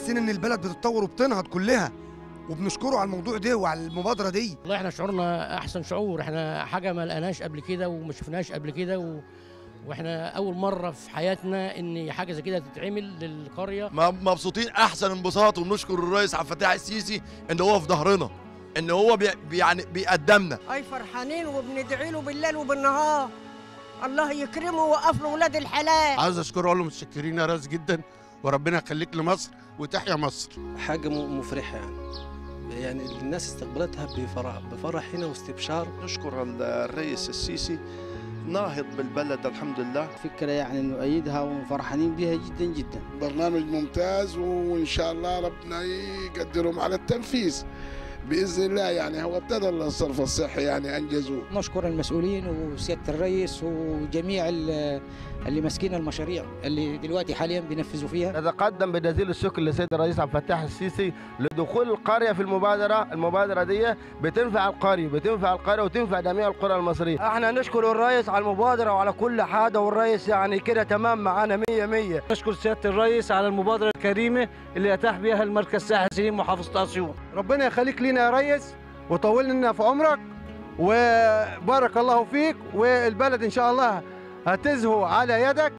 حاسين ان البلد بتتطور وبتنهض كلها وبنشكره على الموضوع ده وعلى المبادره دي والله احنا شعورنا احسن شعور احنا حاجه ما لقيناش قبل كده وما شفناهاش قبل كده و... واحنا اول مره في حياتنا ان حاجه زي كده تتعمل للقريه م- مبسوطين احسن انبساط وبنشكر الرئيس عبد الفتاح السيسي ان هو في ظهرنا ان هو بي بي- يعني بيقدمنا اي فرحانين وبندعي له بالليل وبالنهار الله يكرمه ويوقف له ولاد الحلال عاوز اشكره اقول له متشكرين يا راس جدا وربنا يخليك لمصر وتحيا مصر حاجة م- مفرحة يعني يعني الناس استقبلتها بفرح بفرح هنا واستبشار نشكر الرئيس السيسي ناهض بالبلد الحمد لله فكرة يعني نؤيدها وفرحانين بها جدا جدا برنامج ممتاز وان شاء الله ربنا يقدرهم على التنفيذ باذن الله يعني هو ابتدى الصرف الصحي يعني انجزوه نشكر المسؤولين وسيادة الرئيس وجميع ال- اللي ماسكين المشاريع اللي دلوقتي حاليا بينفذوا فيها نتقدم بجزيل الشكر للسيد الرئيس عبد الفتاح السيسي لدخول القريه في المبادره، المبادره دي بتنفع القريه، بتنفع القريه وتنفع جميع القرى المصريه. احنا نشكر الرئيس على المبادرة وعلى كل حاجة والرئيس يعني كده تمام معانا مية مية نشكر سيادة الرئيس على المبادرة الكريمة اللي أتاح بها المركز ساحل سليم محافظة أسيوط ربنا يخليك لينا يا ريس وطول لنا في عمرك وبارك الله فيك والبلد إن شاء الله هتزهو على يدك